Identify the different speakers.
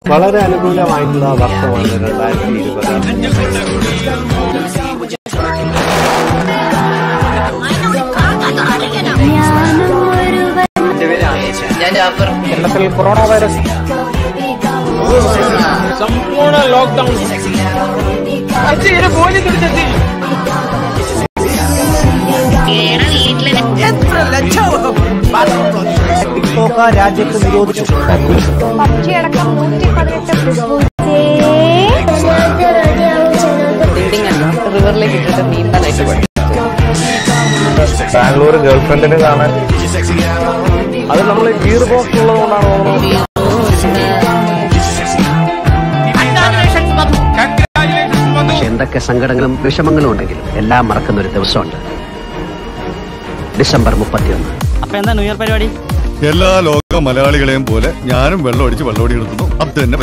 Speaker 1: വളരെ അനുകൂലമായിട്ടുള്ള വർഷമാണ് രണ്ടായിരത്തി ഇരുപത്
Speaker 2: ഞാൻ ജാഫർ
Speaker 1: കേരളത്തിൽ കൊറോണ വൈറസ്
Speaker 3: ಸಂಪೂರ್ಣ ಲಾಕ್ಡೌನ್
Speaker 1: ടിക്ടോക്ക് രാജ്യത്ത് നിരോധിച്ചു
Speaker 4: പബ്ജിയടക്കം നൂറ്റി പതിനെട്ട്
Speaker 2: ബിൽഡിംഗ് അല്ല റിവറിലേക്ക് ഇട്ടിട്ട് നീന്താനായിട്ട് പഠിച്ചു
Speaker 1: ബാംഗ്ലൂർ ഗേൾഫ്രണ്ടിനെ കാണാൻ അത് നമ്മൾ ഗിയർ ബോക്സ് ഉള്ളതുകൊണ്ടാണ് തോന്നുന്നത്
Speaker 5: പക്ഷെ എന്തൊക്കെ സങ്കടങ്ങളും വിഷമങ്ങളും ഉണ്ടെങ്കിലും എല്ലാം മറക്കുന്ന ഒരു ദിവസമുണ്ട് ഡിസംബർ മുപ്പത്തിയൊന്ന്
Speaker 6: അപ്പൊ എന്താ ന്യൂ ഇയർ പരിപാടി
Speaker 7: എല്ലാ ലോക മലയാളികളെയും പോലെ ഞാനും വെള്ളം അടിച്ച് വെള്ളമടി എടുക്കുന്നു അത് തന്നെ